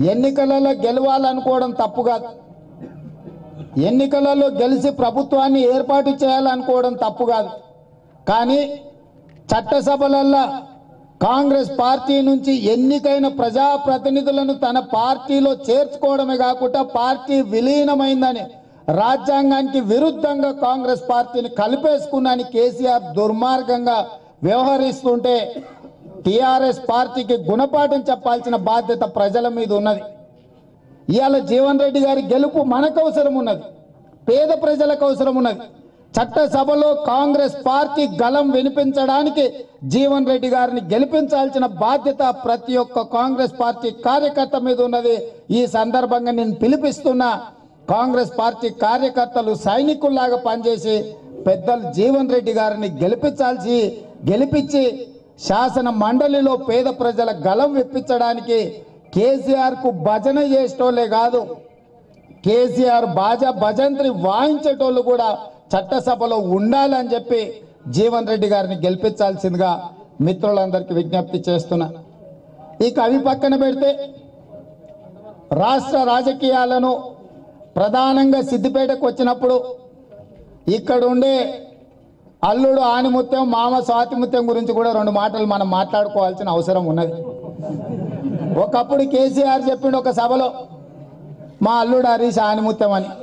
ఎన్నికలలో గెలవాలనుకోవడం తప్పు కాదు ఎన్నికలలో గెలిచి ప్రభుత్వాన్ని ఏర్పాటు చేయాలనుకోవడం తప్పు కాదు కానీ చట్టసభలల్లో కాంగ్రెస్ పార్టీ నుంచి ఎన్నికైన ప్రజాప్రతినిధులను తన పార్టీలో చేర్చుకోవడమే కాకుండా పార్టీ విలీనమైందని రాజ్యాంగానికి విరుద్ధంగా కాంగ్రెస్ పార్టీని కలిపేసుకున్నాని కేసీఆర్ దుర్మార్గంగా వ్యవహరిస్తుంటే టీఆర్ఎస్ పార్టీకి గుణపాఠం చెప్పాల్సిన బాధ్యత ప్రజల మీద ఉన్నది ఇవాళ జీవన్ రెడ్డి గారి గెలుపు మనకు అవసరం ఉన్నది పేద ప్రజలకు అవసరం ఉన్నది చట్టసభలో కాంగ్రెస్ పార్టీ గలం వినిపించడానికి జీవన్ రెడ్డి గారిని గెలిపించాల్సిన బాధ్యత ప్రతి ఒక్క కాంగ్రెస్ పార్టీ కార్యకర్త మీద ఉన్నది ఈ సందర్భంగా నేను పిలిపిస్తున్నా కాంగ్రెస్ పార్టీ కార్యకర్తలు సైనికుల్లాగా పనిచేసి పెద్దలు జీవన్ రెడ్డి గారిని గెలిపించాల్సి గెలిపించి శాసన మండలిలో పేద ప్రజల గలం విప్పించడానికి కేసీఆర్ కు భజన చేసేటోళ్ళే కాదు కేసీఆర్ బాజా భజంత్రి వాయించేటోళ్ళు కూడా చట్టసభలో ఉండాలని చెప్పి జీవన్ రెడ్డి గారిని గెలిపించాల్సిందిగా మిత్రులందరికీ విజ్ఞప్తి చేస్తున్నా ఇక అవి పక్కన పెడితే రాష్ట్ర రాజకీయాలను ప్రధానంగా సిద్దిపేటకు వచ్చినప్పుడు ఇక్కడ ఉండే అల్లుడు ఆనిముత్యం మామ స్వాతిముత్యం గురించి కూడా రెండు మాటలు మనం మాట్లాడుకోవాల్సిన అవసరం ఉన్నది ఒకప్పుడు కేసీఆర్ చెప్పిండు ఒక సభలో మా అల్లుడు హరీష్ ఆనిముత్యం అని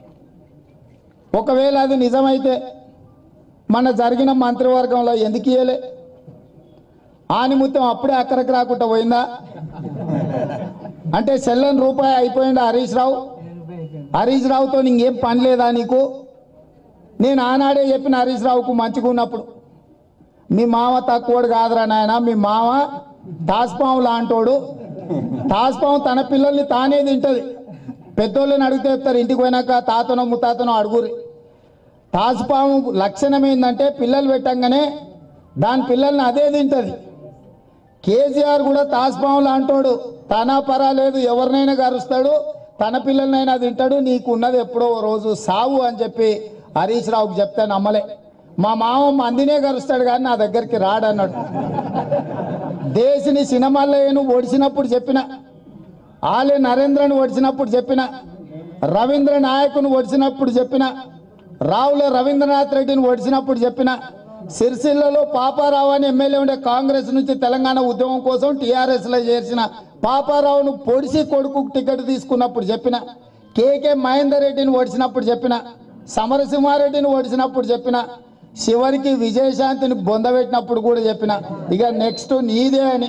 ఒకవేళ అది నిజమైతే మన జరిగిన మంత్రివర్గంలో ఎందుకు ఇయ్యలే ఆనిముత్యం అప్పుడే అక్కడికి రాకుండా పోయిందా అంటే చెల్లని రూపాయి అయిపోయిందా హరీష్ రావు హరీష్ రావుతో ఇంకేం పని లేదా నీకు నేను ఆనాడే చెప్పిన హరీష్ రావుకు మంచిగా ఉన్నప్పుడు మీ మామ తక్కువడు కాదురా నాయన మీ మామ తాస్పాము లాంటోడు తాస్పాము తన పిల్లల్ని తానే తింటది పెద్దోళ్ళని అడిగితే చెప్తారు ఇంటికి పోయినాక తాతనో ముత్తాతనో అడుగురి తాసుపాము లక్షణం ఏంటంటే పిల్లలు పెట్టంగానే దాని పిల్లల్ని అదే తింటది కేసీఆర్ కూడా తాస్పాము లాంటోడు తన పరాలేదు ఎవరినైనా గరుస్తాడు తన పిల్లలనైనా తింటాడు నీకు ఉన్నది ఎప్పుడో ఓ రోజు సావు అని చెప్పి హరీష్ రావుకి చెప్తే నమ్మలే మా మామ మందినే గరుస్తాడు కానీ నా దగ్గరికి రాడన్నాడు దేశిని సినిమాలను ఒడిచినప్పుడు చెప్పిన ఆలే నరేంద్రను ఒడిచినప్పుడు చెప్పిన రవీంద్ర నాయకుని ఒడిచినప్పుడు చెప్పిన రావుల రవీంద్రనాథ్ రెడ్డిని ఒడిచినప్పుడు చెప్పిన సిరిసిల్లలో పాపారావు అని ఎమ్మెల్యే ఉండే కాంగ్రెస్ నుంచి తెలంగాణ ఉద్యమం కోసం టీఆర్ఎస్లో చేర్చిన పాపారావును పొడిసి కొడుకు టికెట్ తీసుకున్నప్పుడు చెప్పిన కేకే మహేందర్ రెడ్డిని ఓడిచినప్పుడు చెప్పిన సమరసింహారెడ్డిని ఓడిచినప్పుడు చెప్పిన చివరికి విజయశాంతిని బొందబెట్టినప్పుడు కూడా చెప్పిన ఇక నెక్స్ట్ నీదే అని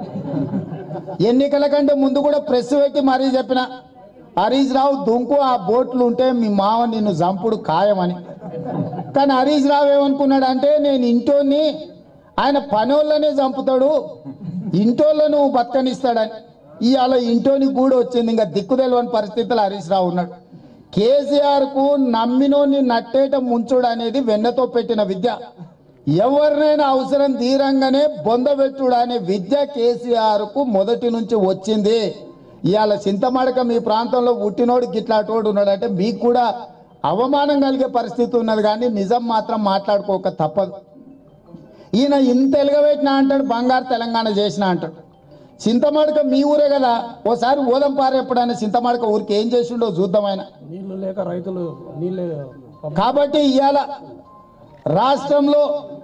ఎన్నికల కంటే ముందు కూడా ప్రెస్ పెట్టి మరీ చెప్పిన హరీష్ రావు దుంకు ఆ బోట్లు ఉంటే మీ మావ నిన్ను చంపుడు ఖాయమని కానీ హరీష్ రావు ఏమనుకున్నాడు అంటే నేను ఇంటోని ఆయన పనోళ్ళనే చంపుతాడు ఇంటోళ్ళను బతకనిస్తాడని ఇవాళ ఇంటోని కూడా వచ్చింది ఇంకా దిక్కుదెలవని పరిస్థితులు హరీష్ రావు ఉన్నాడు కేసీఆర్ కు నమ్మినోని నట్టేట ముంచుడు అనేది వెన్నతో పెట్టిన విద్య ఎవరినైనా అవసరం తీరంగానే బొందబెట్టుడు అనే విద్య కేసీఆర్ కు మొదటి నుంచి వచ్చింది ఇవాళ చింతమడక మీ ప్రాంతంలో పుట్టినోడు గిట్లాటోడు ఉన్నాడు అంటే మీకు కూడా అవమానం కలిగే పరిస్థితి ఉన్నది కానీ నిజం మాత్రం మాట్లాడుకోక తప్పదు ఈయన ఇంత ఎలుగబెట్టినా అంటాడు బంగారు తెలంగాణ చేసిన అంటాడు చింతమడక మీ ఊరే కదా ఓసారి ఓదం పారు ఎప్పుడైనా చింతమడక ఊరికి ఏం చేసిండో చూద్దాం ఆయన నీళ్లు లేక రైతులు నీళ్ళు కాబట్టి ఇవాళ రాష్ట్రంలో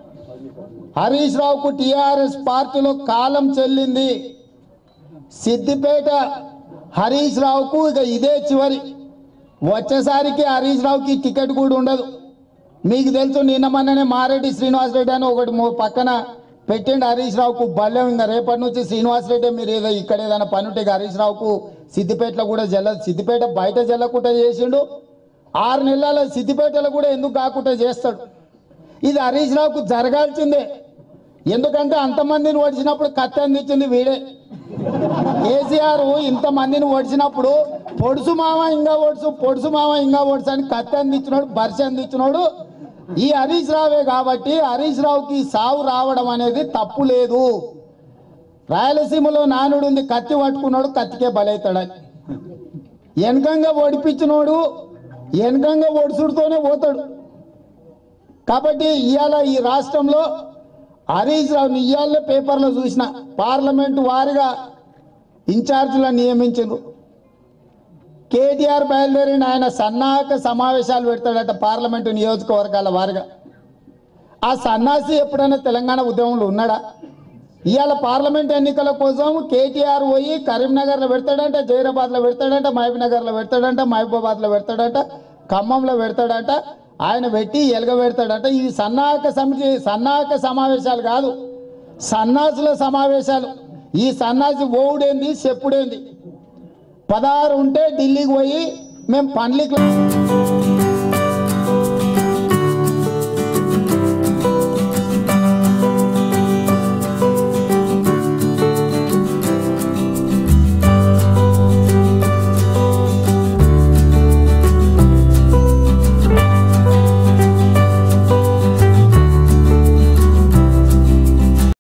హరీష్ రావుకు టిఆర్ఎస్ పార్టీలో కాలం చెల్లింది సిద్దిపేట హరీష్ రావుకు ఇక ఇదే చివరి వచ్చేసరికి హరీష్ రావుకి టికెట్ కూడా ఉండదు మీకు తెలుసు నిన్న మొన్ననే మారెడ్డి శ్రీనివాస్ రెడ్డి అని ఒకటి మో- పక్కన పెట్టిండు హరీష్ రావుకు బల్యం ఇంకా రేపటి నుంచి శ్రీనివాస్ రెడ్డి మీరు ఏదో ఇక్కడ ఏదైనా పని ఉంటే ఇక హరీష్ రావుకు సిద్దిపేటలో కూడా జల్ల సిద్దిపేట బయట జల్లకుండా చేసిండు ఆరు నెలల సిద్దిపేటలో కూడా ఎందుకు కాకుండా చేస్తాడు ఇది హరీష్ రావుకు జరగాల్సిందే ఎందుకంటే అంతమందిని ఓడిచినప్పుడు కత్తి అందించింది వీడే కేసీఆర్ ఇంతమందిని ఓడిచినప్పుడు పొడుసు మామ ఇంకా ఓడుసు పొడుసు మామ ఇంకా ఓడుసు అని కత్తి అందించినోడు బరిసి అందించినోడు ఈ హరీష్ రావే కాబట్టి హరీష్ రావుకి సావు రావడం అనేది తప్పు లేదు రాయలసీమలో నానుడు ఉంది కత్తి పట్టుకున్నాడు కత్తికే బలవుతాడని వెనకంగా ఓడిపించినోడు వెనకంగా ఒడుసుడుతోనే పోతాడు కాబట్టి ఇవాళ ఈ రాష్ట్రంలో హరీష్ రావు ఇవాళ పేపర్లో చూసిన పార్లమెంటు వారిగా ఇన్ఛార్జీలను నియమించారు కేటీఆర్ బయలుదేరిన ఆయన సన్నాహక సమావేశాలు పెడతాడట పార్లమెంటు నియోజకవర్గాల వారిగా ఆ సన్నాసి ఎప్పుడైనా తెలంగాణ ఉద్యమంలో ఉన్నాడా ఇవాళ పార్లమెంట్ ఎన్నికల కోసం కేటీఆర్ పోయి కరీంనగర్లో పెడతాడంట జైరాబాద్లో పెడతాడంట మహబూబ్నగర్లో పెడతాడంట మహబూబాబాద్లో పెడతాడంట ఖమ్మంలో పెడతాడంట ఆయన పెట్టి ఎలుగ పెడతాడంట ఇది సన్నాహక సమితి సన్నాహక సమావేశాలు కాదు సన్నాసుల సమావేశాలు ఈ సన్నాసి ఓవుడేంది చెప్పుడేంది పదహారు ఉంటే ఢిల్లీకి పోయి మేము పండ్లకి